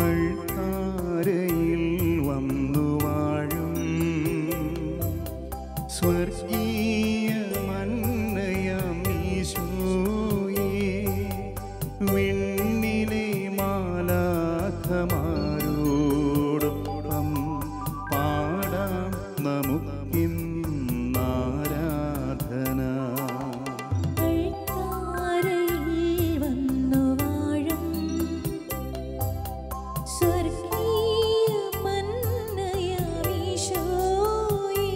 അൾത്താരയിൽ വന്നു വാഴും സ്വർഗീയ മന്നയം ഈശോയെ വിണ്ണിലെ മാലാഖമാരോടൊപ്പം പാടാം നമുക്കിന്നാരാധന അൾത്താരയിൽ വന്നു വാഴും സ്വർഗീയ മന്നയമീശോയേ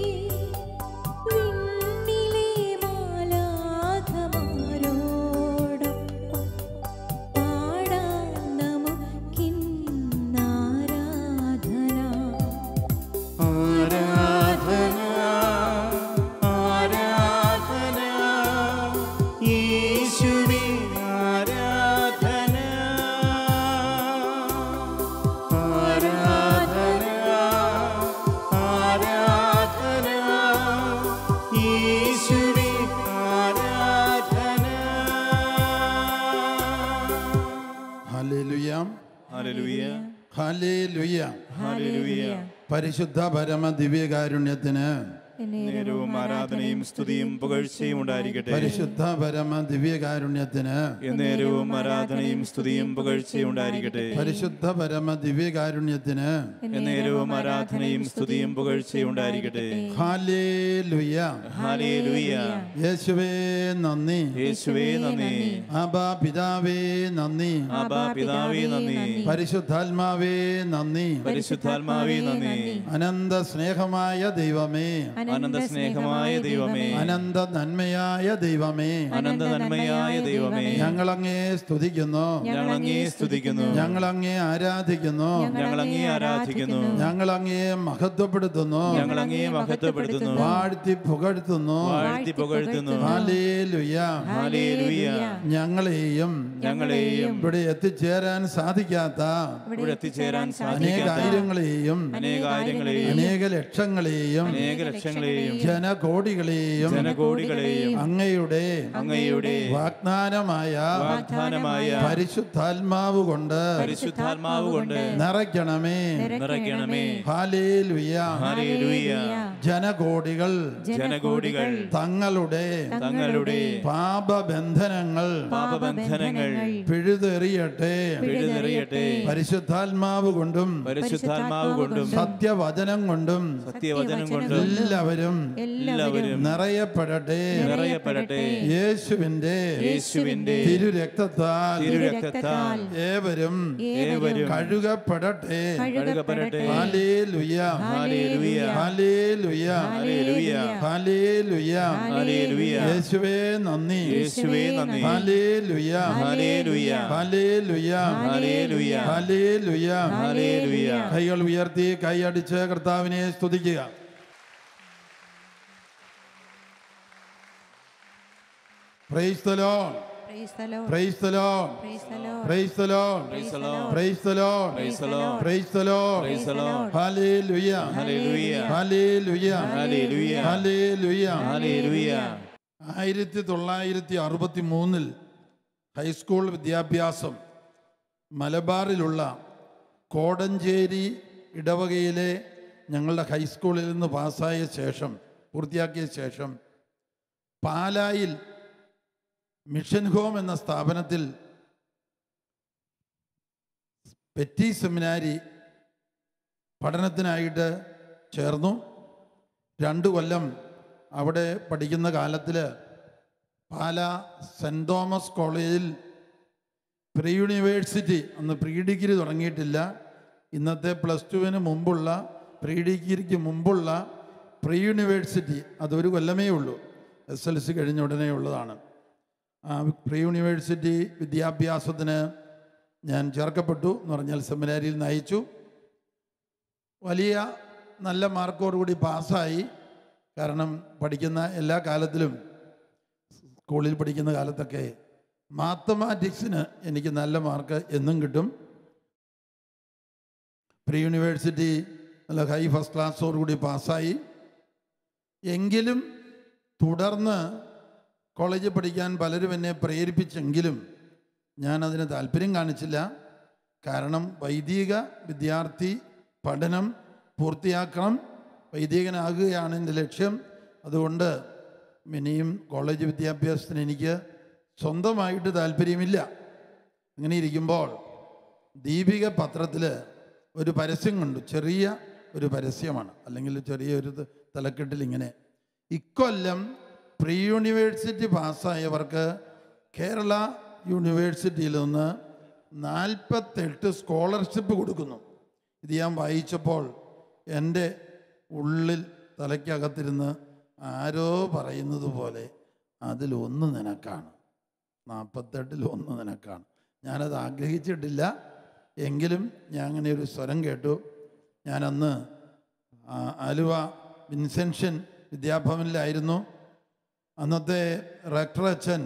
വിണ്ണിലെ മാലാഖമാരോടൊപ്പം പാടാം നമുക്കിന്നാരാധന ആരാധന ആരാധന യേശുവേ ആരാധന ആരാധന ആരാധന യേശുവേ ആരാധന ഹല്ലേലൂയ ഹല്ലേലൂയ ഹല്ലേലൂയ ഹല്ലേലൂയ പരിശുദ്ധ പരമ ദിവ്യകാരുണ്യത്തിന് നേരവും ആരാധനയും സ്തുതിയും പുകഴ്ചയും ഉണ്ടായിരിക്കട്ടെ പരിശുദ്ധ പരമ ദിവ്യകാരുണ്യത്തിന് എന്നേരവും ആരാധനയും സ്തുതിയും പുകഴ്ചയും ഉണ്ടായിരിക്കട്ടെ പരിശുദ്ധ പരമ ദിവ്യകാരുണ്യത്തിന് എന്നേരവും ആരാധനയും സ്തുതിയും പുകഴ്ചയും ഉണ്ടായിരിക്കട്ടെ ഹല്ലേലൂയ ഹല്ലേലൂയ യേശുവേ നന്ദി യേശുവേ നന്ദി ആബാ പിതാവേ നന്ദി ആബാ പിതാവേ നന്ദി പരിശുദ്ധാത്മാവേ നന്ദി പരിശുദ്ധാത്മാവേ നന്ദി അനന്ത സ്നേഹമായ ദൈവമേ അനന്ത സ്നേഹമായ ദൈവമേ അനന്ത നന്മയായ ദൈവമേ അനന്ത നന്മയായ ദൈവമേ ഞങ്ങളങ്ങേ സ്തുതിക്കുന്നു ഞങ്ങളങ്ങേ സ്തുതിക്കുന്നു ഞങ്ങളങ്ങേ ആരാധിക്കുന്നു ഞങ്ങളങ്ങേ ആരാധിക്കുന്നു ഞങ്ങളങ്ങേ മഹത്വപ്പെടുത്തുന്നു ഞങ്ങളങ്ങേ മഹത്വപ്പെടുത്തുന്നു വാഴ്ത്തി പുകഴ്ത്തുന്നു വാഴ്ത്തി പുകഴ്ത്തുന്നു ഹല്ലേലൂയ ഹല്ലേലൂയ ഞങ്ങളെയും ഞങ്ങളെയും ഇവിടെ എത്തിച്ചേരാൻ സാധിക്കാത്ത ഇവിടെ എത്തിച്ചേരാൻ അനേക സാധിക്കാത്ത ആയിരങ്ങളെയും അനേകായിരങ്ങളെയും അനേക ലക്ഷങ്ങളെയും അനേക ലക്ഷങ്ങളെയും ജനകോടികളെയും ജനകോടികളെയും അങ്ങയുടെ അങ്ങയുടെ വാഗ്ദാനമായ വാഗ്ദാനമായ പരിശുദ്ധാത്മാവ് കൊണ്ട് പരിശുദ്ധാത്മാവ് കൊണ്ട് നിറയ്ക്കണമേ നിറയ്ക്കണമേ ഹാലേലുയ ഹല്ലേലൂയ ജനകോടികൾ ജനകോടികൾ തങ്ങളുടെ തങ്ങളുടെ പാപബന്ധനങ്ങൾ പാപബന്ധനങ്ങൾ പിഴുതെറിയട്ടെ പിഴുതെറിയട്ടെ പരിശുദ്ധാത്മാവ് കൊണ്ടും പരിശുദ്ധാത്മാവ് കൊണ്ടും സത്യവചനം കൊണ്ടും സത്യവചനം കൊണ്ടും എല്ലാവരും എല്ലാവരും നിറയപ്പെടട്ടെ നിറയപ്പെടട്ടെ യേശുവിന്റെ യേശുവിന്റെ തിരുരക്തത്താൽ തിരുരക്തത്താൽ ഏവരും ഏവരും കഴുകപ്പെടട്ടെ കഴുകപ്പെടട്ടെ hallelujah hallelujah hallelujah hallelujah hallelujah hallelujah യേശുവേ നന്ദി യേശുവേ നന്ദി hallelujah hallelujah hallelujah hallelujah hallelujah hallelujah കൈകൾ ഉയർത്തി കൈയടിച്ച് കർത്താവിനെ സ്തുതിക്കുക praise the Lord. Praise the Lord. Praise the Lord. Praise the Lord. Praise the Lord. Praise the Lord. Praise the Lord. Praise the Lord. Praise the Lord. Praise the Lord. Hallelujah. Hallelujah. Hallelujah. Hallelujah. Hallelujah. Hallelujah ആയിരത്തി തൊള്ളായിരത്തി അറുപത്തി മൂന്നിൽ high school വിദ്യാഭ്യാസം മലബാറിലുള്ള കോടഞ്ചേരി ഇടവകയിലെ ഞങ്ങളുടെ ഹൈസ്കൂളിൽ നിന്ന് പാസ്സായ ശേഷം പൂർത്തിയാക്കിയ ശേഷം പാലായിൽ മിഷൻ ഹോം എന്ന സ്ഥാപനത്തിൽ പെറ്റി സെമിനാരി പഠനത്തിനായിട്ട് ചേർന്നു രണ്ട് കൊല്ലം അവിടെ പഠിക്കുന്ന കാലത്തിൽ പാല സെൻറ് തോമസ് കോളേജിൽ പ്രീ യൂണിവേഴ്സിറ്റി അന്ന് പ്രീ ഡിഗ്രി തുടങ്ങിയിട്ടില്ല ഇന്നത്തെ പ്ലസ് ടുവിന് മുമ്പുള്ള പ്രീ ഡിഗ്രിക്ക് മുമ്പുള്ള പ്രീ യൂണിവേഴ്സിറ്റി അതൊരു കൊല്ലമേ ഉള്ളൂ എസ് എൽ സി കഴിഞ്ഞ ഉടനെ ഉള്ളതാണ് ആ പ്രീ യൂണിവേഴ്സിറ്റി വിദ്യാഭ്യാസത്തിന് ഞാൻ ചേർക്കപ്പെട്ടു എന്ന് പറഞ്ഞാൽ സെമിനാരിയിൽ നയിച്ചു വലിയ നല്ല മാർക്കോടുകൂടി പാസ്സായി കാരണം പഠിക്കുന്ന എല്ലാ കാലത്തിലും സ്കൂളിൽ പഠിക്കുന്ന കാലത്തൊക്കെ മാത്തമാറ്റിക്സിന് എനിക്ക് നല്ല മാർക്ക് എന്നും കിട്ടും പ്രീ യൂണിവേഴ്സിറ്റി നല്ല ഹൈ ഫസ്റ്റ് ക്ലാസ്സോടുകൂടി പാസ്സായി എങ്കിലും തുടർന്ന് കോളേജിൽ പഠിക്കാൻ പലരും എന്നെ പ്രേരിപ്പിച്ചെങ്കിലും ഞാൻ അതിന് താല്പര്യം കാണിച്ചില്ല കാരണം വൈദിക വിദ്യാർത്ഥി പഠനം പൂർത്തിയാക്കണം വൈദികനാകുകയാണ് എൻ്റെ ലക്ഷ്യം അതുകൊണ്ട് ഇനിയും കോളേജ് വിദ്യാഭ്യാസത്തിന് എനിക്ക് സ്വന്തമായിട്ട് താല്പര്യമില്ല അങ്ങനെ ഇരിക്കുമ്പോൾ ദീപിക പത്രത്തിൽ ഒരു പരസ്യം കണ്ടു ചെറിയ ഒരു പരസ്യമാണ് അല്ലെങ്കിൽ ചെറിയൊരു ത- തലക്കെട്ടിൽ ഇങ്ങനെ ഇക്കൊല്ലം പ്രീ യൂണിവേഴ്സിറ്റി പാസ്സായവർക്ക് കേരള യൂണിവേഴ്സിറ്റിയിൽ നിന്ന് നാൽപ്പത്തെട്ട് സ്കോളർഷിപ്പ് കൊടുക്കുന്നു ഇത് ഞാൻ വായിച്ചപ്പോൾ എൻ്റെ ഉള്ളിൽ തലയ്ക്കകത്തിരുന്ന് ആരോ പറയുന്നത് പോലെ അതിലൊന്ന് നിനക്കാണ് നാൽപ്പത്തെട്ടിൽ ഒന്ന് നിനക്കാണ് ഞാനത് ആഗ്രഹിച്ചിട്ടില്ല എങ്കിലും ഞാൻ അങ്ങനെ ഒരു സ്വരം കേട്ടു ഞാനന്ന് ആ, ആലുവ വിൻസെൻഷൻ വിദ്യാഭവനിലായിരുന്നു അന്നത്തെ റക്ടർ അച്ഛൻ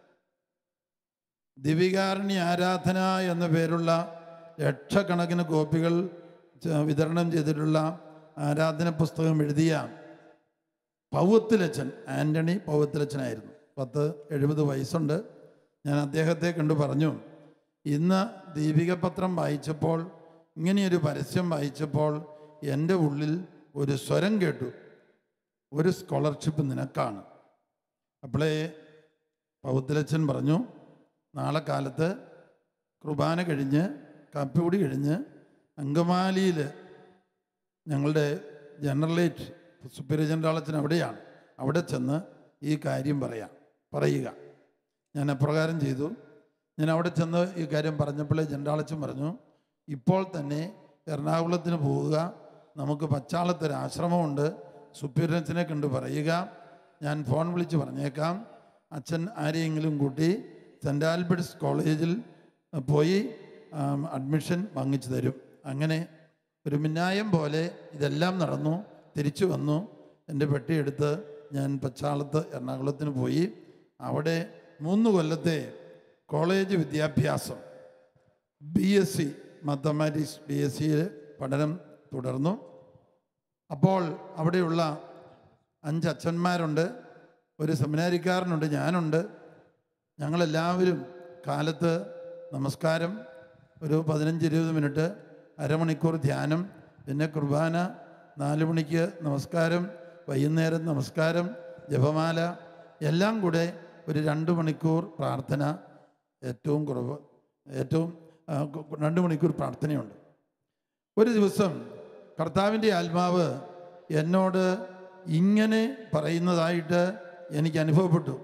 ദിവികാരുണ്യ ആരാധന എന്ന പേരുള്ള ലക്ഷക്കണക്കിന് കോപ്പികൾ ച- വിതരണം ചെയ്തിട്ടുള്ള ആരാധന പുസ്തകം എഴുതിയ പൗവത്തിലച്ചൻ ആൻ്റണി പൗവത്തിലച്ചനായിരുന്നു പത്ത് എഴുപത് വയസ്സുണ്ട് ഞാൻ അദ്ദേഹത്തെ കണ്ടു പറഞ്ഞു ഇന്ന് ദീപിക പത്രം വായിച്ചപ്പോൾ ഇങ്ങനെയൊരു പരസ്യം വായിച്ചപ്പോൾ എൻ്റെ ഉള്ളിൽ ഒരു സ്വരം കേട്ടു ഒരു സ്കോളർഷിപ്പ് നിനക്കാണ് അപ്പോളേ പൗത്തിലച്ചൻ പറഞ്ഞു നാളെ കാലത്ത് കുർബാന കഴിഞ്ഞ് കാപ്പികൂടി കഴിഞ്ഞ് അങ്കമാലിയിൽ ഞങ്ങളുടെ ജനറലേറ്റ് സുപ്പീരിയർ ജനറൽ അച്ഛൻ അവിടെയാണ് അവിടെ ചെന്ന് ഈ കാര്യം പറയാം പറയുക ഞാൻ അപ്രകാരം ചെയ്തു ഞാൻ അവിടെ ചെന്ന് ഈ കാര്യം പറഞ്ഞപ്പോഴേ ജനറാളച്ചൻ പറഞ്ഞു ഇപ്പോൾ തന്നെ എറണാകുളത്തിന് പോവുക നമുക്ക് പച്ചാളത്തൊരു ആശ്രമമുണ്ട് സുപ്പീരിയർ അച്ഛനെ കണ്ട് പറയുക ഞാൻ ഫോൺ വിളിച്ച് പറഞ്ഞേക്കാം അച്ഛൻ ആരെയെങ്കിലും കൂട്ടി സെൻറ്റ് ആൽബർട്ട്സ് കോളേജിൽ പോയി ആം, അഡ്മിഷൻ വാങ്ങിച്ചു തരും അങ്ങനെ ഒരു മിന്നായം പോലെ ഇതെല്ലാം നടന്നു തിരിച്ചു വന്നു എൻ്റെ പെട്ടിയെടുത്ത് ഞാൻ പച്ചാളത്ത് എറണാകുളത്തിന് പോയി അവിടെ മൂന്ന് കൊല്ലത്തെ കോളേജ് വിദ്യാഭ്യാസം B S C mathematics B S സിയിൽ പഠനം തുടർന്നു അപ്പോൾ അവിടെയുള്ള അഞ്ച് അച്ഛന്മാരുണ്ട് ഒരു സെമിനാരിക്കാരനുണ്ട് ഞാനുണ്ട് ഞങ്ങളെല്ലാവരും കാലത്ത് നമസ്കാരം ഒരു പതിനഞ്ച് ഇരുപത് മിനിറ്റ് അരമണിക്കൂർ ധ്യാനം പിന്നെ കുർബാന നാല് മണിക്ക് നമസ്കാരം വൈകുന്നേരം നമസ്കാരം ജപമാല എല്ലാം കൂടെ ഒരു രണ്ട് മണിക്കൂർ പ്രാർത്ഥന ഏറ്റവും കുറവ് ഏറ്റവും ആ, കു- രണ്ട് മണിക്കൂർ പ്രാർത്ഥനയുണ്ട് ഒരു ദിവസം കർത്താവിൻ്റെ ആത്മാവ് എന്നോട് ഇങ്ങനെ പറയുന്നതായിട്ട് എനിക്ക് അനുഭവപ്പെട്ടു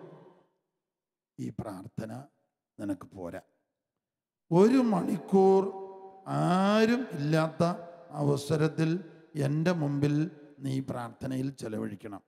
ഈ പ്രാർത്ഥന നിനക്ക് പോരാ ഒരു മണിക്കൂർ ആരും ഇല്ലാത്ത അവസരത്തിൽ എൻ്റെ മുമ്പിൽ നീ പ്രാർത്ഥനയിൽ ചെലവഴിക്കണം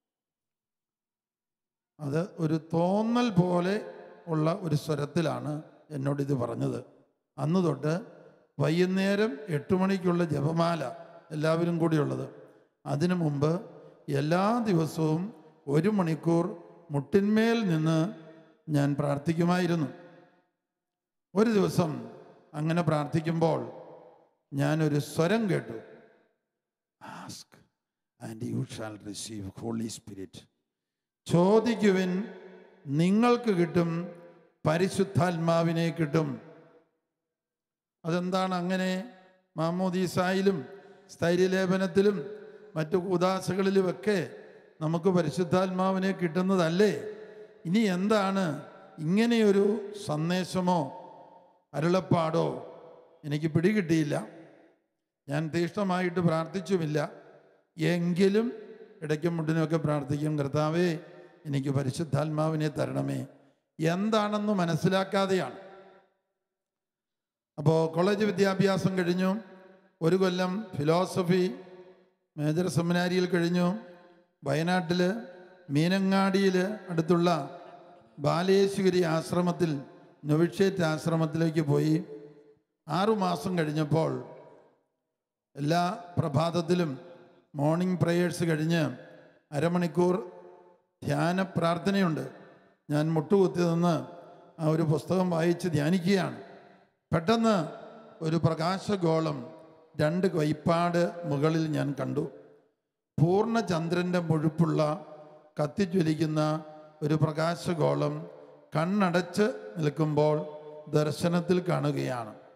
അത് ഒരു തോന്നൽ പോലെ ഉള്ള ഒരു സ്വരത്തിലാണ് എന്നോട് ഇത് പറഞ്ഞത് അന്ന് തൊട്ട് വൈകുന്നേരം എട്ട് മണിക്കുള്ള ജപമാല എല്ലാവരും കൂടിയുള്ളത് അതിനു മുമ്പ് എല്ലാ ദിവസവും ഒരു മണിക്കൂർ മുട്ടിന്മേൽ നിന്ന് ഞാൻ പ്രാർത്ഥിക്കുമായിരുന്നു ഒരു ദിവസം അങ്ങനെ പ്രാർത്ഥിക്കുമ്പോൾ ഞാനൊരു സ്വരം കേട്ടു ask and you shall receive holy spirit ചോദിക്കുവിൻ നിങ്ങൾക്ക് കിട്ടും പരിശുദ്ധാത്മാവിനെ കിട്ടും അതെന്താണ് അങ്ങനെ മാമോദീസായിലും സ്ഥൈര്യലേപനത്തിലും മറ്റു കൂതാശകളിലുമൊക്കെ നമുക്ക് പരിശുദ്ധാത്മാവിനെ കിട്ടുന്നതല്ലേ ഇനി എന്താണ് ഇങ്ങനെയൊരു സന്ദേശമോ അരുളപ്പാടോ എനിക്ക് പിടികിട്ടിയില്ല ഞാൻ തീഷ്ണമായിട്ട് പ്രാർത്ഥിച്ചുമില്ല എങ്കിലും ഇടയ്ക്കും മുട്ടിനുമൊക്കെ പ്രാർത്ഥിക്കും കർത്താവേ എനിക്ക് പരിശുദ്ധാത്മാവിനെ തരണമേ എന്താണെന്ന് മനസ്സിലാക്കാതെയാണ് അപ്പോൾ കോളേജ് വിദ്യാഭ്യാസം കഴിഞ്ഞു ഒരു കൊല്ലം ഫിലോസഫി മേജർ സെമിനാരിയിൽ കഴിഞ്ഞു വയനാട്ടിൽ മീനങ്ങാടിയിൽ അടുത്തുള്ള ബാലേശ്വരി ആശ്രമത്തിൽ നൊവിഷേറ്റ് ആശ്രമത്തിലേക്ക് പോയി ആറുമാസം കഴിഞ്ഞപ്പോൾ എല്ലാ പ്രഭാതത്തിലും മോർണിംഗ് പ്രേയേഴ്സ് കഴിഞ്ഞ് അരമണിക്കൂർ ധ്യാന പ്രാർത്ഥനയുണ്ട് ഞാൻ മുട്ടുകുത്തി നിന്ന് ആ ഒരു പുസ്തകം വായിച്ച് ധ്യാനിക്കുകയാണ് പെട്ടെന്ന് ഒരു പ്രകാശഗോളം രണ്ട് കൈപ്പാട് മുകളിൽ ഞാൻ കണ്ടു പൂർണ്ണചന്ദ്രൻ്റെ മുഴുപ്പുള്ള കത്തിജ്വലിക്കുന്ന ഒരു പ്രകാശഗോളം കണ്ണടച്ച് നിൽക്കുമ്പോൾ ദർശനത്തിൽ കാണുകയാണ്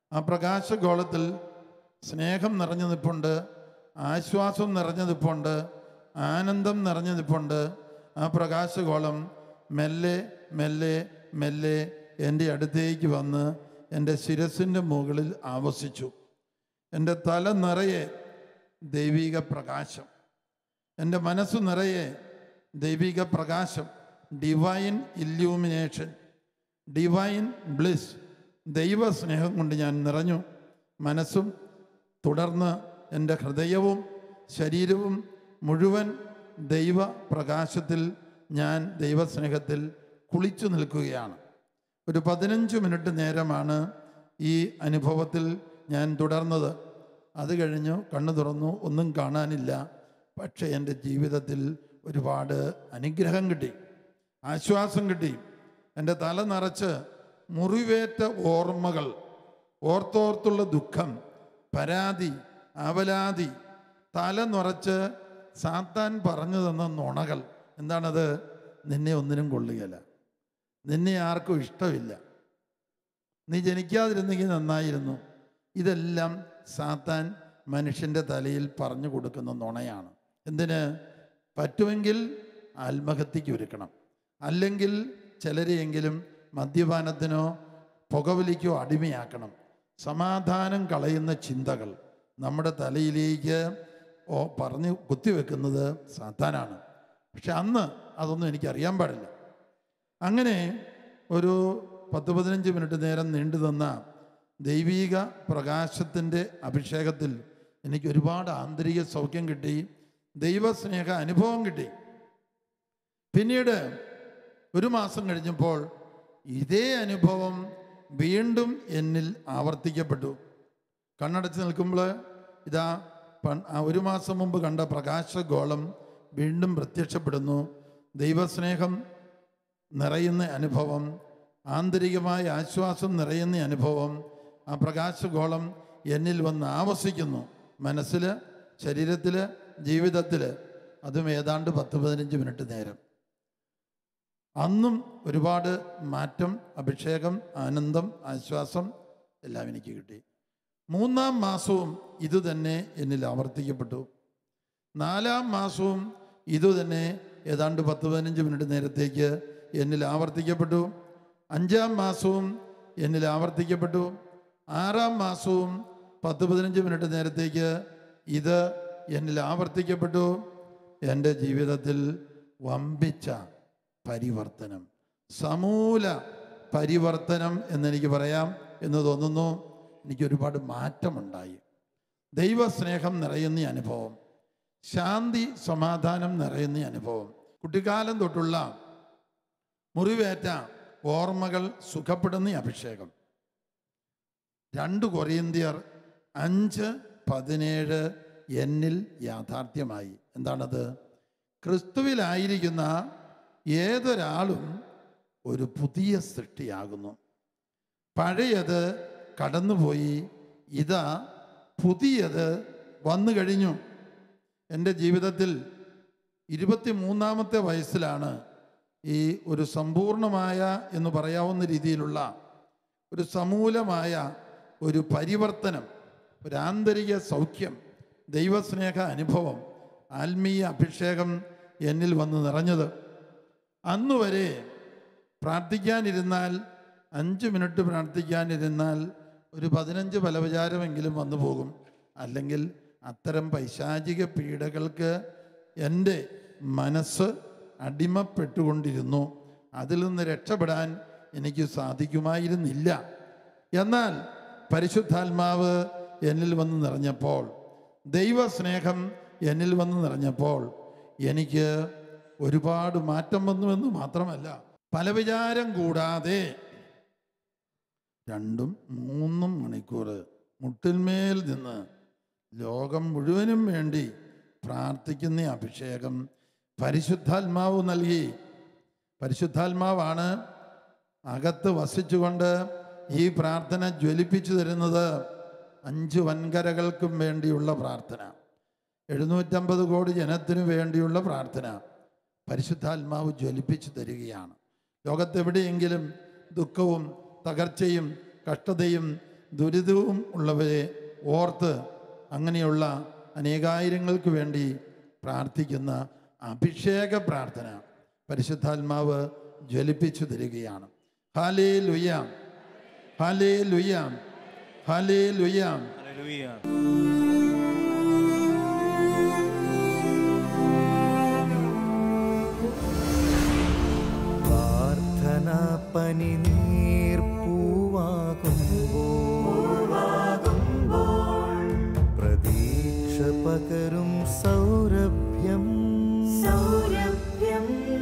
ആ പ്രകാശഗോളത്തിൽ സ്നേഹം നിറഞ്ഞു നിൽപ്പുണ്ട് ആശ്വാസം നിറഞ്ഞു നിൽപ്പുണ്ട് ആനന്ദം നിറഞ്ഞു നിൽപ്പുണ്ട് ആ പ്രകാശഗോളം മെല്ലെ മെല്ലെ മെല്ലെ എൻ്റെ അടുത്തേക്ക് വന്ന് എൻ്റെ ശിരസിൻ്റെ മുകളിൽ ആവസിച്ചു എൻ്റെ തല നിറയെ ദൈവിക പ്രകാശം എൻ്റെ മനസ്സ് നിറയെ ദൈവിക പ്രകാശം ഡിവൈൻ ഇല്യൂമിനേഷൻ ഡിവൈൻ ബ്ലിസ് ദൈവ സ്നേഹം കൊണ്ട് ഞാൻ നിറഞ്ഞു മനസ്സും തുടർന്ന് എൻ്റെ ഹൃദയവും ശരീരവും മുഴുവൻ ദൈവ പ്രകാശത്തിൽ ഞാൻ ദൈവസ്നേഹത്തിൽ കുളിച്ചു നിൽക്കുകയാണ് ഒരു പതിനഞ്ച് മിനിറ്റ് നേരമാണ് ഈ അനുഭവത്തിൽ ഞാൻ തുടർന്നത് അത് കഴിഞ്ഞു കണ്ണു തുറന്നു ഒന്നും കാണാനില്ല പക്ഷേ എൻ്റെ ജീവിതത്തിൽ ഒരുപാട് അനുഗ്രഹം കിട്ടി ആശ്വാസം കിട്ടി എൻ്റെ തല നിറച്ച് മുറിവേറ്റ ഓർമ്മകൾ ഓർത്തോർത്തുള്ള ദുഃഖം പരാതി അവലാതി തല നിറച്ച് സാത്താൻ പറഞ്ഞു തന്ന നുണകൾ എന്താണത് നിന്നെ ഒന്നിനും കൊള്ളുകയില്ല നിന്നെ ആർക്കും ഇഷ്ടമില്ല നീ ജനിക്കാതിരുന്നെങ്കിൽ നന്നായിരുന്നു ഇതെല്ലാം സാത്താൻ മനുഷ്യൻ്റെ തലയിൽ പറഞ്ഞു കൊടുക്കുന്ന നുണയാണ് എന്തിന് പറ്റുമെങ്കിൽ ആത്മഹത്യക്ക് ഒരുക്കണം അല്ലെങ്കിൽ ചിലരെയെങ്കിലും മദ്യപാനത്തിനോ പുകവലിക്കോ അടിമയാക്കണം സമാധാനം കളയുന്ന ചിന്തകൾ നമ്മുടെ തലയിലേക്ക് ഓ പറഞ്ഞ് കുത്തിവെക്കുന്നത് സാത്താനാണ് പക്ഷെ അന്ന് അതൊന്നും എനിക്കറിയാൻ പാടില്ല അങ്ങനെ ഒരു പത്ത് പതിനഞ്ച് മിനിറ്റ് നേരം നീണ്ടു നിന്ന ദൈവീക പ്രകാശത്തിൻ്റെ അഭിഷേകത്തിൽ എനിക്ക് ഒരുപാട് ആന്തരിക സൗഖ്യം കിട്ടി ദൈവസ്നേഹ അനുഭവം കിട്ടി പിന്നീട് ഒരു മാസം കഴിഞ്ഞപ്പോൾ ഇതേ അനുഭവം വീണ്ടും എന്നിൽ ആവർത്തിക്കപ്പെട്ടു കണ്ണടച്ച് നിൽക്കുമ്പോൾ ഇതാ പൺ- ആ ഒരു മാസം മുമ്പ് കണ്ട പ്രകാശഗോളം വീണ്ടും പ്രത്യക്ഷപ്പെടുന്നു ദൈവസ്നേഹം നിറയുന്ന അനുഭവം ആന്തരികമായ ആശ്വാസം നിറയുന്ന അനുഭവം ആ പ്രകാശഗോളം എന്നിൽ വന്ന് ആവസിക്കുന്നു മനസ്സിൽ ശരീരത്തിൽ ജീവിതത്തിൽ അതും ഏതാണ്ട് പത്ത് പതിനഞ്ച് മിനിറ്റ് നേരം അന്നും ഒരുപാട് മാറ്റം അഭിഷേകം ആനന്ദം ആശ്വാസം എല്ലാം എനിക്ക് കിട്ടി മൂന്നാം മാസവും ഇതുതന്നെ എന്നിൽ ആവർത്തിക്കപ്പെട്ടു നാലാം മാസവും ഇതുതന്നെ ഏതാണ്ട് പത്ത് പതിനഞ്ച് മിനിറ്റ് നേരത്തേക്ക് എന്നിൽ ആവർത്തിക്കപ്പെട്ടു അഞ്ചാം മാസവും എന്നിൽ ആവർത്തിക്കപ്പെട്ടു ആറാം മാസവും പത്ത് പതിനഞ്ച് മിനിറ്റ് നേരത്തേക്ക് ഇത് എന്നിൽ ആവർത്തിക്കപ്പെട്ടു എൻ്റെ ജീവിതത്തിൽ വമ്പിച്ച പരിവർത്തനം സമൂല പരിവർത്തനം എന്നെനിക്ക് പറയാം എന്ന് തോന്നുന്നു എനിക്ക് ഒരുപാട് മാറ്റമുണ്ടായി ദൈവസ്നേഹം നിറയുന്ന ഈ അനുഭവം ശാന്തി സമാധാനം നിറയുന്ന ഈ അനുഭവം കുട്ടിക്കാലം തൊട്ടുള്ള മുറിവേറ്റ ഓർമ്മകൾ സുഖപ്പെടുന്ന ഈ അഭിഷേകം രണ്ട് കൊറിയന്തിയർ അഞ്ച് പതിനേഴ് എന്നിൽ യാഥാർത്ഥ്യമായി എന്താണത് ക്രിസ്തുവിലായിരിക്കുന്ന ഏതൊരാളും ഒരു പുതിയ സൃഷ്ടിയാകുന്നു പഴയത് കടന്നുപോയി ഇതാ പുതിയത് വന്നു കഴിഞ്ഞു എൻ്റെ ജീവിതത്തിൽ ഇരുപത്തി മൂന്നാമത്തെ വയസ്സിലാണ് ഈ ഒരു സമ്പൂർണമായ എന്ന് പറയാവുന്ന രീതിയിലുള്ള ഒരു സമൂലമായ ഒരു പരിവർത്തനം ഒരു ആന്തരിക സൗഖ്യം ദൈവസ്നേഹ അനുഭവം ആത്മീയ അഭിഷേകം എന്നിൽ വന്ന് നിറഞ്ഞത് അന്നുവരെ പ്രാർത്ഥിക്കാനിരുന്നാൽ അഞ്ച് മിനിറ്റ് പ്രാർത്ഥിക്കാനിരുന്നാൽ ഒരു പതിനഞ്ച് ഫലവിചാരമെങ്കിലും വന്നു പോകും അല്ലെങ്കിൽ അത്തരം പൈശാചിക പീഡകൾക്ക് എൻ്റെ മനസ്സ് അടിമപ്പെട്ടുകൊണ്ടിരുന്നു അതിൽ നിന്ന് രക്ഷപ്പെടാൻ എനിക്ക് സാധിക്കുമായിരുന്നില്ല എന്നാൽ പരിശുദ്ധാത്മാവ് എന്നിൽ വന്ന് നിറഞ്ഞപ്പോൾ ദൈവസ്നേഹം എന്നിൽ വന്ന് നിറഞ്ഞപ്പോൾ എനിക്ക് ഒരുപാട് മാറ്റം വന്നുവെന്ന് മാത്രമല്ല പല വിചാരം കൂടാതെ രണ്ടും മൂന്നും മണിക്കൂർ മുട്ടിന്മേൽ നിന്ന് ലോകം മുഴുവനും വേണ്ടി പ്രാർത്ഥിക്കുന്ന ഈ അഭിഷേകം പരിശുദ്ധാത്മാവ് നൽകി പരിശുദ്ധാത്മാവാണ് അകത്ത് വസിച്ചുകൊണ്ട് ഈ പ്രാർത്ഥന ജ്വലിപ്പിച്ചു തരുന്നത് അഞ്ച് വൻകരകൾക്കും വേണ്ടിയുള്ള പ്രാർത്ഥന എഴുന്നൂറ്റമ്പത് കോടി ജനത്തിനു വേണ്ടിയുള്ള പ്രാർത്ഥന പരിശുദ്ധാത്മാവ് ജ്വലിപ്പിച്ചു തരികയാണ് ലോകത്തെവിടെയെങ്കിലും ദുഃഖവും തകർച്ചയും കഷ്ടതയും ദുരിതവും ഉള്ളവരെ ഓർത്ത് അങ്ങനെയുള്ള അനേകായിരങ്ങൾക്ക് വേണ്ടി പ്രാർത്ഥിക്കുന്ന അഭിഷേക പ്രാർത്ഥന പരിശുദ്ധാത്മാവ് ജ്വലിപ്പിച്ചു തരികയാണ് ഹാലേ ലുയാം ഹാലേ ലുയാം ഹാലേ ലുയാം ഹല്ലേലൂയ പ്രാർത്ഥന പനി പ്രതീക്ഷ പകരും സൗരഭ്യം സൗരഭ്യം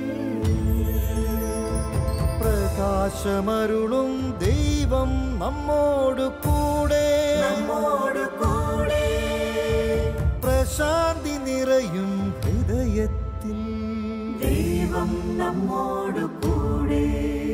പ്രകാശമരുളും ദൈവം നമ്മോട് കൂടെ നമ്മോട് കൂടെ പ്രശാന്തി നിറയും ഹൃദയത്തിൽ ദൈവം നമ്മോട് കൂടെ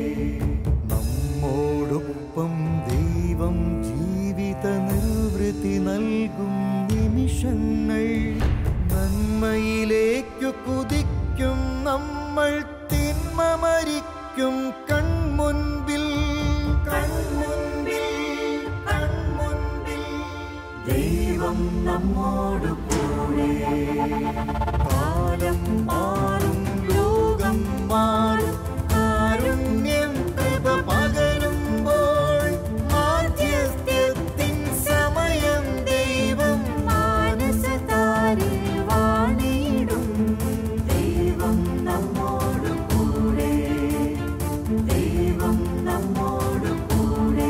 നമ്മോടൊപ്പം ദൈവം ജീവിത നിർവൃത്തി നൽകും നിമിഷങ്ങൾ നന്മയിലേക്കു കുതിക്കും നമ്മൾ തിന്മ മരിക്കും കൺമുൻപിൽ കൺമുൻപിൽ കൺമുൻപിൽ ദൈവം നമ്മോട് കൂടെ കാലം മാറും ലോകം മാറും കാരുണ്യം കൃപ പകരുമ്പോൾ മാധ്യസ്ഥ്യത്തിൻ സമയം ദൈവം മാനസതാരിൽ വാണിടും ദൈവം നമ്മോട് കൂടെ ദൈവം നമ്മോട് കൂടെ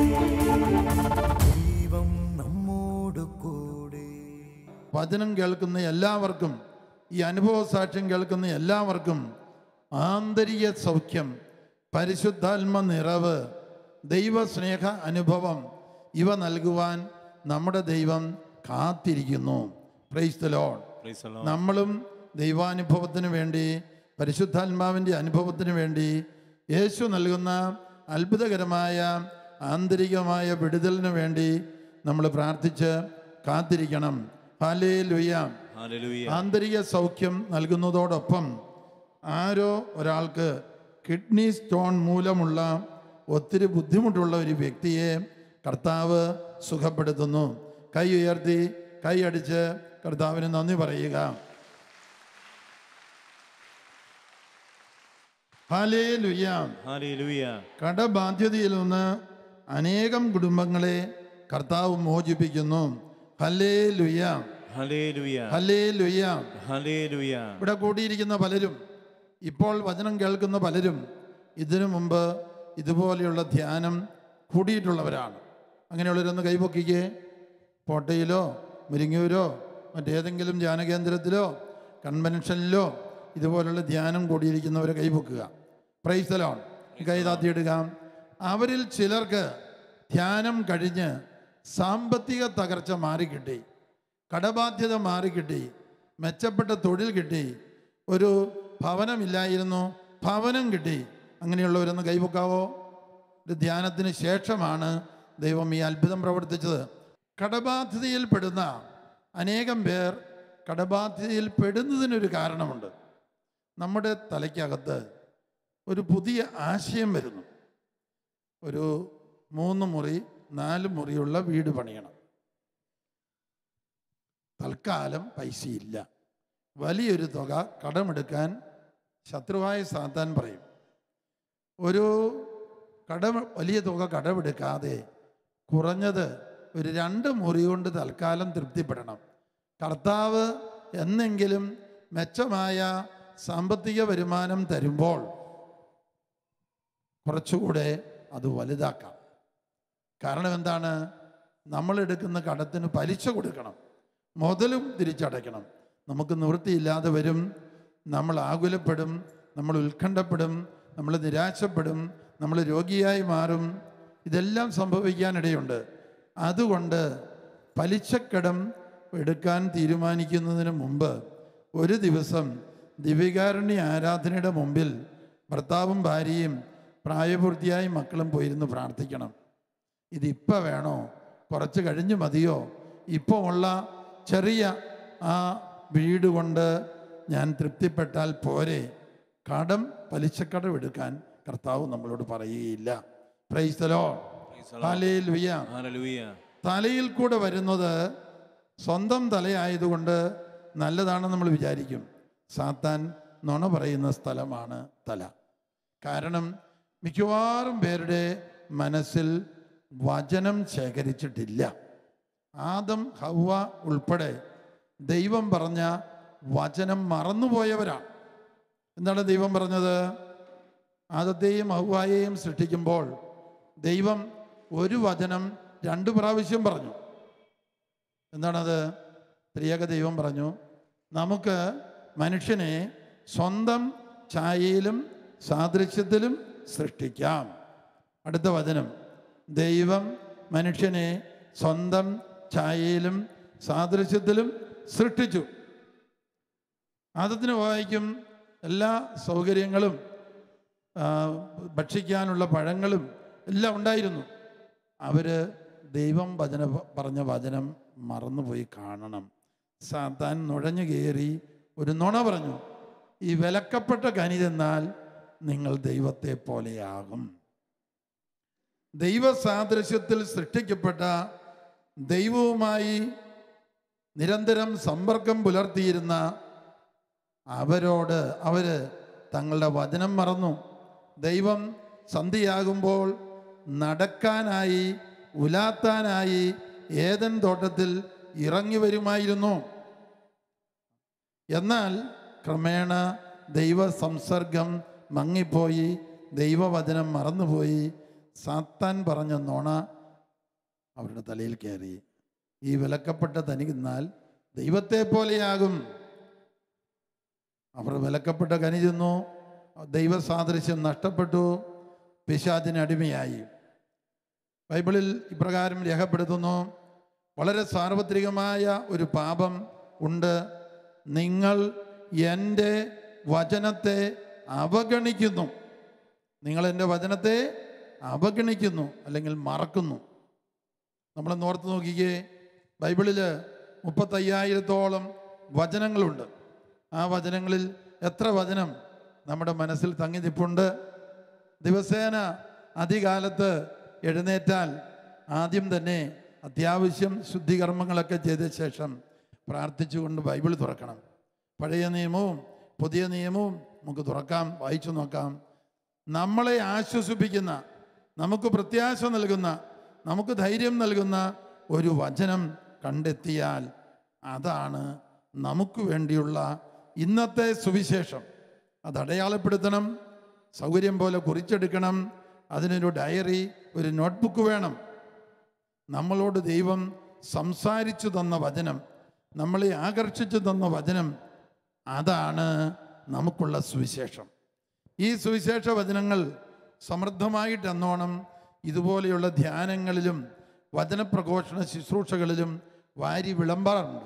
ദൈവം നമ്മോട് കൂടെ വചനം കേൾക്കുന്ന എല്ലാവർക്കും ഈ അനുഭവ സാക്ഷ്യം കേൾക്കുന്ന എല്ലാവർക്കും ആന്തരിക സൗഖ്യം പരിശുദ്ധാത്മ നിറവ് ദൈവസ്നേഹ അനുഭവം ഇവ നൽകുവാൻ നമ്മുടെ ദൈവം കാത്തിരിക്കുന്നു praise the Lord Praise the Lord. നമ്മളും ദൈവാനുഭവത്തിന് വേണ്ടി പരിശുദ്ധാത്മാവിൻ്റെ അനുഭവത്തിന് വേണ്ടി യേശു നൽകുന്ന അത്ഭുതകരമായ ആന്തരികമായ വിടുതലിന് വേണ്ടി നമ്മൾ പ്രാർത്ഥിച്ച് കാത്തിരിക്കണം ഹാലേ ലുയ്യാം ഹല്ലേലൂയ ആന്തരിക സൗഖ്യം നൽകുന്നതോടൊപ്പം ആരോ ഒരാൾക്ക് കിഡ്നി സ്റ്റോൺ മൂലമുള്ള ഒത്തിരി ബുദ്ധിമുട്ടുള്ള ഒരു വ്യക്തിയെ കർത്താവ് സുഖപ്പെടുത്തുന്നു കൈ ഉയർത്തി കൈ അടിച്ച് കർത്താവിന് നന്ദി പറയുക ഹാലേ ലുയ്യാം ഹല്ലേലൂയ കടബാധ്യതയിൽ നിന്ന് അനേകം കുടുംബങ്ങളെ കർത്താവ് മോചിപ്പിക്കുന്നു ഹലേ ലുയ്യാം ഹല്ലേലൂയ ഹലേ ലുയ്യാം ഹല്ലേലൂയ ഇവിടെ കൂടിയിരിക്കുന്ന പലരും ഇപ്പോൾ വചനം കേൾക്കുന്ന പലരും ഇതിനു മുമ്പ് ഇതുപോലെയുള്ള ധ്യാനം കൂടിയിട്ടുള്ളവരാണ് അങ്ങനെയുള്ളവരൊന്ന് കൈപൊക്കിക്കേ കോട്ടയിലോ മുരിങ്ങൂരോ മറ്റേതെങ്കിലും ധ്യാനകേന്ദ്രത്തിലോ കൺവെൻഷനിലോ ഇതുപോലുള്ള ധ്യാനം കൂടിയിരിക്കുന്നവരെ കൈപൊക്കുക പ്രൈസലോൺ കൈതാത്തിയിടുക അവരിൽ ചിലർക്ക് ധ്യാനം കഴിഞ്ഞ് സാമ്പത്തിക തകർച്ച മാറിക്കിട്ടി കടബാധ്യത മാറിക്കിട്ടി മെച്ചപ്പെട്ട തൊഴിൽ കിട്ടി ഒരു ഭവനമില്ലായിരുന്നു ഭവനം കിട്ടി അങ്ങനെയുള്ളവരൊന്ന് കൈപൊക്കാവോ ഒരു ധ്യാനത്തിന് ശേഷമാണ് ദൈവം ഈ അത്ഭുതം പ്രവർത്തിച്ചത് കടബാധ്യതയിൽ പെടുന്ന അനേകം പേർ കടബാധ്യതയിൽ പെടുന്നതിനൊരു കാരണമുണ്ട് നമ്മുടെ തലയ്ക്കകത്ത് ഒരു പുതിയ ആശയം വരുന്നു ഒരു മൂന്ന് മുറി നാല് മുറിയുള്ള വീട് പണിയണം തൽക്കാലം പൈസയില്ല വലിയൊരു തുക കടമെടുക്കാൻ ശത്രുവായ സാത്താൻ പറയും ഒരു കട വലിയ തുക കടമെടുക്കാതെ കുറഞ്ഞത് ഒരു രണ്ട് മുറി കൊണ്ട് തൽക്കാലം തൃപ്തിപ്പെടണം കർത്താവ് എന്നെങ്കിലും മെച്ചമായ സാമ്പത്തിക വരുമാനം തരുമ്പോൾ കുറച്ചുകൂടെ അത് വലുതാക്കാം കാരണം എന്താണ് നമ്മൾ എടുക്കുന്ന കടത്തിന് പലിശ കൊടുക്കണം മുതലും തിരിച്ചടയ്ക്കണം നമുക്ക് നിവൃത്തിയില്ലാതെ വരും നമ്മൾ ആകുലപ്പെടും നമ്മൾ ഉത്കണ്ഠപ്പെടും നമ്മൾ നിരാശപ്പെടും നമ്മൾ രോഗിയായി മാറും ഇതെല്ലാം സംഭവിക്കാനിടയുണ്ട് അതുകൊണ്ട് പലിശക്കടം എടുക്കാൻ തീരുമാനിക്കുന്നതിന് മുമ്പ് ഒരു ദിവസം ദിവികാരുണ്യ ആരാധനയുടെ മുമ്പിൽ ഭർത്താവും ഭാര്യയും പ്രായപൂർത്തിയായ മക്കളും പോയിരുന്ന് പ്രാർത്ഥിക്കണം ഇതിപ്പോൾ വേണോ കുറച്ച് കഴിഞ്ഞ് മതിയോ ഇപ്പോൾ ഉള്ള ചെറിയ ആ വീട് കൊണ്ട് ഞാൻ തൃപ്തിപ്പെട്ടാൽ പോരെ കടം പലിശക്കടം എടുക്കാൻ കർത്താവ് നമ്മളോട് പറയുകയില്ല പ്രൈസ്തലോ ഹാലേലുയ ഹല്ലേലൂയ തലയിൽ കൂടെ വരുന്നത് സ്വന്തം തലയായതുകൊണ്ട് നല്ലതാണെന്ന് നമ്മൾ വിചാരിക്കും സാത്താൻ നുണ പറയുന്ന സ്ഥലമാണ് തല കാരണം മിക്കവാറും പേരുടെ മനസ്സിൽ വചനം ശേഖരിച്ചിട്ടില്ല ആദം ഹവ്വ ഉൾപ്പെടെ ദൈവം പറഞ്ഞ വചനം മറന്നുപോയവരാണ് എന്താണ് ദൈവം പറഞ്ഞത് ആദത്തെയും ഹവ്വായെയും സൃഷ്ടിക്കുമ്പോൾ ദൈവം ഒരു വചനം രണ്ട് പ്രാവശ്യം പറഞ്ഞു എന്താണത് ത്രിയേക ദൈവം പറഞ്ഞു നമുക്ക് മനുഷ്യനെ സ്വന്തം ഛായയിലും സാദൃശ്യത്തിലും സൃഷ്ടിക്കാം അടുത്ത വചനം ദൈവം മനുഷ്യനെ സ്വന്തം ഛായയിലും സാദൃശ്യത്തിലും സൃഷ്ടിച്ചു ആദത്തിന് വായിക്കും എല്ലാ സൗകര്യങ്ങളും ആ, ഭക്ഷിക്കാനുള്ള പഴങ്ങളും എല്ലാം ഉണ്ടായിരുന്നു അവര് ദൈവം വചന പറഞ്ഞ വചനം മറന്നുപോയി കാണണം സാത്താൻ നുഴഞ്ഞു കയറി ഒരു നുണ പറഞ്ഞു ഈ വിലക്കപ്പെട്ട കനി തിന്നാൽ നിങ്ങൾ ദൈവത്തെ പോലെയാകും ദൈവ സാദൃശ്യത്തിൽ സൃഷ്ടിക്കപ്പെട്ട ദൈവവുമായി നിരന്തരം സമ്പർക്കം പുലർത്തിയിരുന്ന അവരോട് അവര് തങ്ങളുടെ വചനം മറന്നു ദൈവം സന്ധിയാകുമ്പോൾ നടക്കാനായി ഉലാത്താനായി ഏതൻ തോട്ടത്തിൽ ഇറങ്ങി വരുമായിരുന്നു എന്നാൽ ക്രമേണ ദൈവ സംസർഗം മങ്ങിപ്പോയി ദൈവവചനം മറന്നുപോയി സാത്താൻ പറഞ്ഞ നോണ അവരുടെ തലയിൽ കയറി ഈ വിലക്കപ്പെട്ട തനി തിന്നാൽ ദൈവത്തെ പോലെയാകും അവർ വിലക്കപ്പെട്ട കനി തിന്നു ദൈവ സാദൃശ്യം നഷ്ടപ്പെട്ടു പിശാചിന് അടിമയായി ബൈബിളിൽ ഇപ്രകാരം രേഖപ്പെടുത്തുന്നു വളരെ സാർവത്രികമായ ഒരു പാപം ഉണ്ട് നിങ്ങൾ എൻ്റെ വചനത്തെ അവഗണിക്കുന്നു നിങ്ങൾ എൻ്റെ വചനത്തെ അവഗണിക്കുന്നു അല്ലെങ്കിൽ മറക്കുന്നു നമ്മൾ ഓർത്ത് നോക്കിക്കേ ബൈബിളിൽ മുപ്പത്തയ്യായിരത്തോളം വചനങ്ങളുണ്ട് ആ വചനങ്ങളിൽ എത്ര വചനം നമ്മുടെ മനസ്സിൽ തങ്ങി നിപ്പുണ്ട് ദിവസേന അധികാലത്ത് എഴുന്നേറ്റാൽ ആദ്യം തന്നെ അത്യാവശ്യം ശുദ്ധികർമ്മങ്ങളൊക്കെ ചെയ്ത ശേഷം പ്രാർത്ഥിച്ചുകൊണ്ട് ബൈബിൾ തുറക്കണം പഴയ നിയമവും പുതിയ നിയമവും നമുക്ക് തുറക്കാം വായിച്ചു നോക്കാം നമ്മളെ ആശ്വസിപ്പിക്കുന്ന നമുക്ക് പ്രത്യാശ നൽകുന്ന നമുക്ക് ധൈര്യം നൽകുന്ന ഒരു വചനം കണ്ടെത്തിയാൽ അതാണ് നമുക്ക് വേണ്ടിയുള്ള ഇന്നത്തെ സുവിശേഷം അത് അടയാളപ്പെടുത്തണം സൗകര്യം പോലെ കുറിച്ചെടുക്കണം അതിനൊരു ഡയറി ഒരു നോട്ട്ബുക്ക് വേണം നമ്മളോട് ദൈവം സംസാരിച്ചു തന്ന വചനം നമ്മളെ ആകർഷിച്ചു തന്ന വചനം അതാണ് നമുക്കുള്ള സുവിശേഷം ഈ സുവിശേഷ വചനങ്ങൾ സമൃദ്ധമായിട്ട് എന്നോണം ഇതുപോലെയുള്ള ധ്യാനങ്ങളിലും വചനപ്രഘോഷണ ശുശ്രൂഷകളിലും വാരി വിളമ്പാറുണ്ട്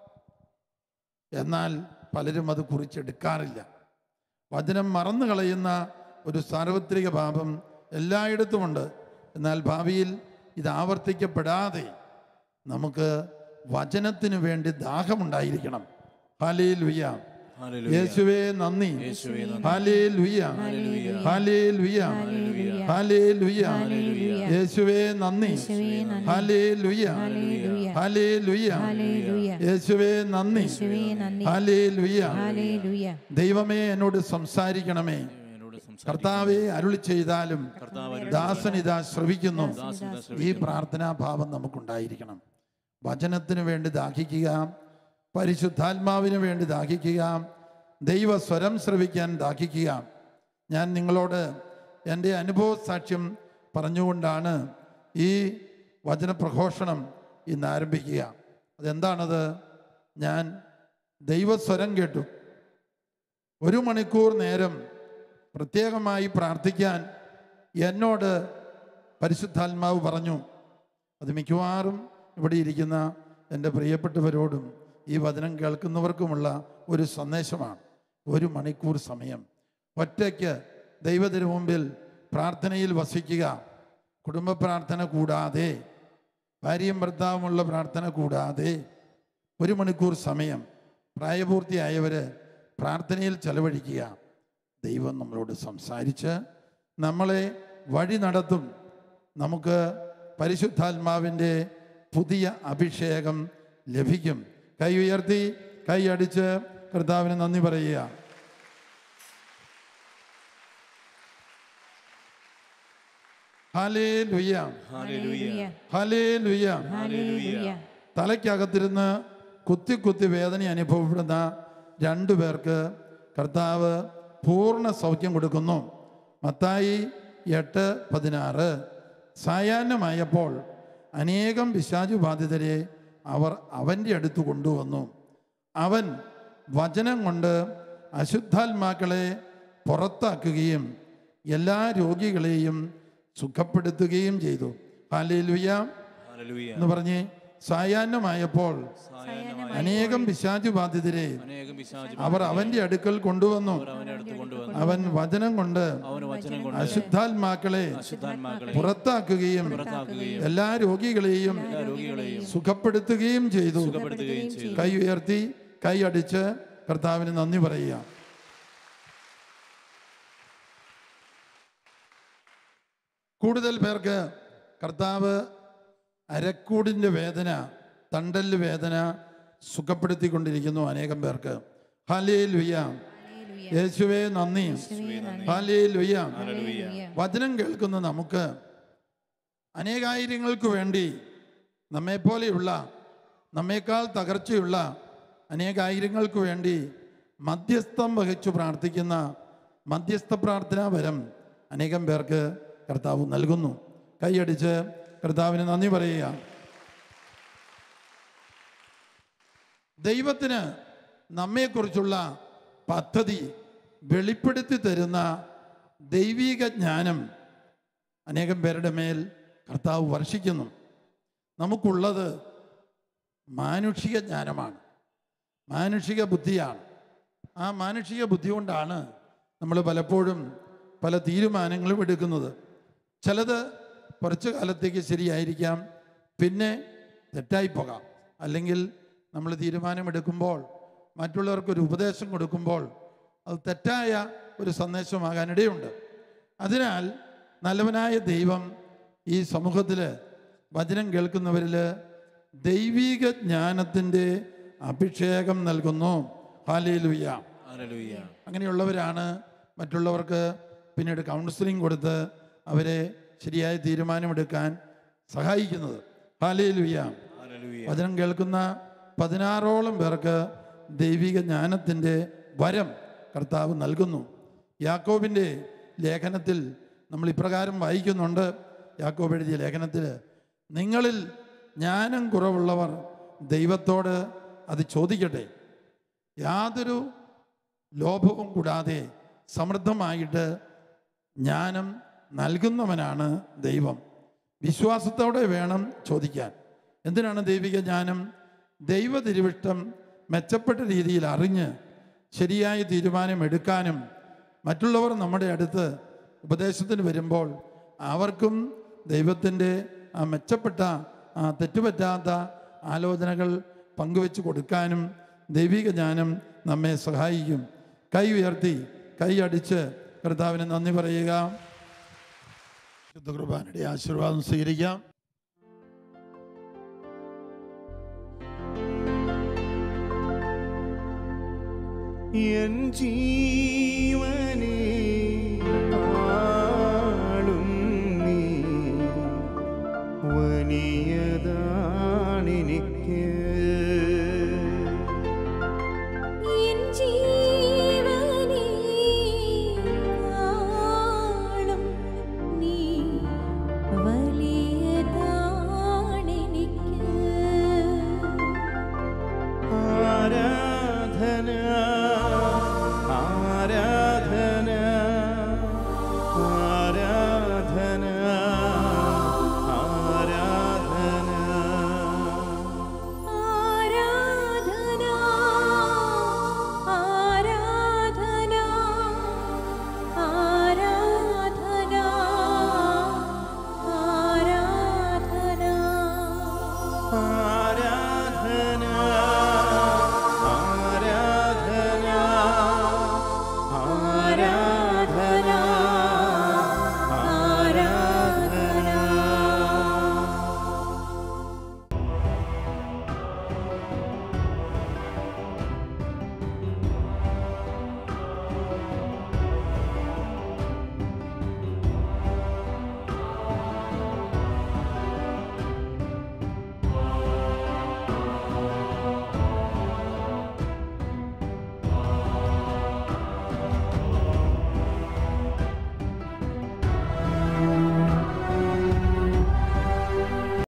എന്നാൽ പലരും അത് കുറിച്ചെടുക്കാറില്ല വചനം മറന്നു കളയുന്ന ഒരു സാർവത്രിക പാപം എല്ലായിടത്തുമുണ്ട് എന്നാൽ ഭാവിയിൽ ഇത് ആവർത്തിക്കപ്പെടാതെ നമുക്ക് വചനത്തിന് വേണ്ടി ദാഹമുണ്ടായിരിക്കണം ഹാലേൽ ലുയ്യ ഹല്ലേലൂയ. യേശുവേ നന്ദി യേശുവേ നന്ദി. ഹാലേൽ ലുയ്യ ഹല്ലേലൂയ. ഹാലേൽ ലുയ്യ ഹാലേൽ ലുയ്യ യേശുവേ നന്ദി യേശുവേ നന്ദി. ഹാലേൽ ലുയ്യ ഹല്ലേലൂയ. ഹാലേൽ ലുയ്യ ഹല്ലേലൂയ. യേശുവേ നന്ദി യേശുവേ നന്ദി. ഹാലേൽ ലുയ്യ ഹല്ലേലൂയ. ദൈവമേ എന്നോട് സംസാരിക്കണമേ എന്നോട് സംസാരിക്കുക. കർത്താവെ അരുളി ചെയ്താലും കർത്താവ് അരുളി ദാസൻ ഇതാ ശ്രവിക്കുന്നു ദാസൻ ഇതാ ഈ ശ്രവിക്കുന്നു. പ്രാർത്ഥനാഭാവം നമുക്കുണ്ടായിരിക്കണം വചനത്തിന് വേണ്ടി ദാഹിക്കുക പരിശുദ്ധാത്മാവിന് വേണ്ടി ദാഹിക്കുക ദൈവ സ്വരം ശ്രവിക്കാൻ ദാഹിക്കുക ഞാൻ നിങ്ങളോട് എൻ്റെ അനുഭവ സാക്ഷ്യം പറഞ്ഞുകൊണ്ടാണ് ഈ വചനപ്രഘോഷണം ഇന്ന് ആരംഭിക്കുക അതെന്താണത് ഞാൻ ദൈവസ്വരം കേട്ടു ഒരു മണിക്കൂർ നേരം പ്രത്യേകമായി പ്രാർത്ഥിക്കാൻ എന്നോട് പരിശുദ്ധാത്മാവ് പറഞ്ഞു അത് മിക്കവാറും ഇവിടെ ഇരിക്കുന്ന എൻ്റെ പ്രിയപ്പെട്ടവരോടും ഈ വചനം കേൾക്കുന്നവർക്കുമുള്ള ഒരു സന്ദേശമാണ് ഒരു മണിക്കൂർ സമയം ഒറ്റയ്ക്ക് ദൈവത്തിന് മുമ്പിൽ പ്രാർത്ഥനയിൽ വസിക്കുക കുടുംബ പ്രാർത്ഥന കൂടാതെ ഭാര്യയും ഭർത്താവുമുള്ള പ്രാർത്ഥന കൂടാതെ ഒരു മണിക്കൂർ സമയം പ്രായപൂർത്തിയായവർ പ്രാർത്ഥനയിൽ ചെലവഴിക്കുക ദൈവം നമ്മളോട് സംസാരിച്ച് നമ്മളെ വഴി നടത്തും നമുക്ക് പരിശുദ്ധാത്മാവിൻ്റെ പുതിയ അഭിഷേകം ലഭിക്കും കൈ ഉയർത്തി കൈ അടിച്ച് കർത്താവിന് നന്ദി പറയുക ഹലേ ലുയ്യ ഹല്ലേലൂയ ഹലേ ലുയ്യ ഹല്ലേലൂയ തലയ്ക്കകത്തിരുന്ന് കുത്തി കുത്തി വേദന അനുഭവപ്പെടുന്ന രണ്ടു പേർക്ക് കർത്താവ് പൂർണ്ണ സൗഖ്യം കൊടുക്കുന്നു മത്തായി എട്ട് പതിനാറ് സായാഹ്നമായപ്പോൾ അനേകം പിശാചു ബാധിതരെ അവർ അവൻ്റെ അടുത്ത് കൊണ്ടുവന്നു അവൻ വചനം കൊണ്ട് അശുദ്ധാത്മാക്കളെ പുറത്താക്കുകയും എല്ലാ രോഗികളെയും സുഖപ്പെടുത്തുകയും ചെയ്തു ഹാലേലുയ്യ ഹല്ലേലൂയ എന്ന് പറഞ്ഞ് സായാഹ്നമായപ്പോൾ അനേകം പിശാചു ബാധിതരെ അനേകം പിശാച് അവർ അവന്റെ അടുക്കൽ കൊണ്ടുവന്നു അവനെ അടുത്ത് കൊണ്ടുവന്നു അവൻ വചനം കൊണ്ട് അവന് വചനം കൊണ്ട് അശുദ്ധാത്മാക്കളെ അശുദ്ധാത്മാക്കളെ പുറത്താക്കുകയും പുറത്താക്കുകയും എല്ലാ രോഗികളെയും എല്ലാ രോഗികളെയും സുഖപ്പെടുത്തുകയും ചെയ്തു സുഖപ്പെടുത്തുകയും ചെയ്തു കൈ ഉയർത്തി കൈ അടിച്ച് കർത്താവിന് നന്ദി പറയുക കൂടുതൽ പേർക്ക് കർത്താവ് അരക്കൂടിൻ്റെ വേദന തണ്ടല് വേദന സുഖപ്പെടുത്തിക്കൊണ്ടിരിക്കുന്നു അനേകം പേർക്ക് ഹാലേ ലുയ്യ യേശുവേ നന്ദി ഹാലേ ലുയ്യ ഹല്ലേലൂയ വചനം കേൾക്കുന്ന നമുക്ക് അനേകായിരങ്ങൾക്ക് വേണ്ടി നമ്മെപ്പോലെയുള്ള നമ്മേക്കാൾ തകർച്ചയുള്ള അനേകായിരങ്ങൾക്ക് വേണ്ടി മധ്യസ്ഥം വഹിച്ചു പ്രാർത്ഥിക്കുന്ന മധ്യസ്ഥ പ്രാർത്ഥനാ വരം അനേകം പേർക്ക് കർത്താവ് നൽകുന്നു കൈയടിച്ച് കർത്താവിന് നന്ദി പറയുക ദൈവത്തിന് നമ്മെക്കുറിച്ചുള്ള പദ്ധതി വെളിപ്പെടുത്തി തരുന്ന ദൈവിക ജ്ഞാനം അനേകം പേരുടെ മേൽ കർത്താവ് വർഷിക്കുന്നു നമുക്കുള്ളത് മാനുഷിക ജ്ഞാനമാണ് മാനുഷിക ബുദ്ധിയാണ് ആ മാനുഷിക ബുദ്ധി കൊണ്ടാണ് നമ്മൾ പലപ്പോഴും പല തീരുമാനങ്ങളും എടുക്കുന്നത് ചിലത് കുറച്ച് കാലത്തേക്ക് ശരിയായിരിക്കാം പിന്നെ തെറ്റായി പോകാം അല്ലെങ്കിൽ നമ്മൾ തീരുമാനമെടുക്കുമ്പോൾ മറ്റുള്ളവർക്കൊരു ഉപദേശം കൊടുക്കുമ്പോൾ അത് തെറ്റായ ഒരു സന്ദേശമാകാനിടയുണ്ട് അതിനാൽ നല്ലവനായ ദൈവം ഈ സമൂഹത്തിൽ വചനം കേൾക്കുന്നവരിൽ ദൈവിക ജ്ഞാനത്തിൻ്റെ അഭിഷേകം നൽകുന്നു ഹാലേലുയ്യ ഹല്ലേലൂയ അങ്ങനെയുള്ളവരാണ് മറ്റുള്ളവർക്ക് പിന്നീട് കൗൺസിലിംഗ് കൊടുത്ത് അവരെ ശരിയായ തീരുമാനമെടുക്കാൻ സഹായിക്കുന്നത് ഹാലേലുയ്യ ഹല്ലേലൂയ വചനം കേൾക്കുന്ന പതിനാറോളം പേർക്ക് ദൈവിക ജ്ഞാനത്തിൻ്റെ വരം കർത്താവ് നൽകുന്നു യാക്കോബിൻ്റെ ലേഖനത്തിൽ നമ്മൾ ഇപ്രകാരം വായിക്കുന്നുണ്ട് യാക്കോബ് എഴുതിയ ലേഖനത്തിൽ നിങ്ങളിൽ ജ്ഞാനം കുറവുള്ളവർ ദൈവത്തോട് അത് ചോദിക്കട്ടെ യാതൊരു ലോഭവും കൂടാതെ സമൃദ്ധമായിട്ട് ജ്ഞാനം നൽകുന്നവനാണ് ദൈവം വിശ്വാസത്തോടെ വേണം ചോദിക്കാൻ എന്തിനാണ് ദൈവിക ജ്ഞാനം ദൈവ തിരുവിഷ്ടം മെച്ചപ്പെട്ട രീതിയിൽ അറിഞ്ഞ് ശരിയായ തീരുമാനം എടുക്കാനും മറ്റുള്ളവർ നമ്മുടെ അടുത്ത് ഉപദേശത്തിന് വരുമ്പോൾ അവർക്കും ദൈവത്തിൻ്റെ ആ മെച്ചപ്പെട്ട ആ തെറ്റുപറ്റാത്ത ആലോചനകൾ പങ്കുവെച്ച് കൊടുക്കാനും ദൈവിക ജ്ഞാനം നമ്മെ സഹായിക്കും കൈ ഉയർത്തി കൈ അടിച്ച് കർത്താവിന് നന്ദി പറയുക ശുദ്ധ കുർബാനയുടെ ആശീർവാദം സ്വീകരിക്കാം എൻ ജീവനെ ആളും നീ വലിയതാണെനിക്ക് എൻ ജീവനേ ആളും നീ വലിയതാണെനിക്ക് ആരാധന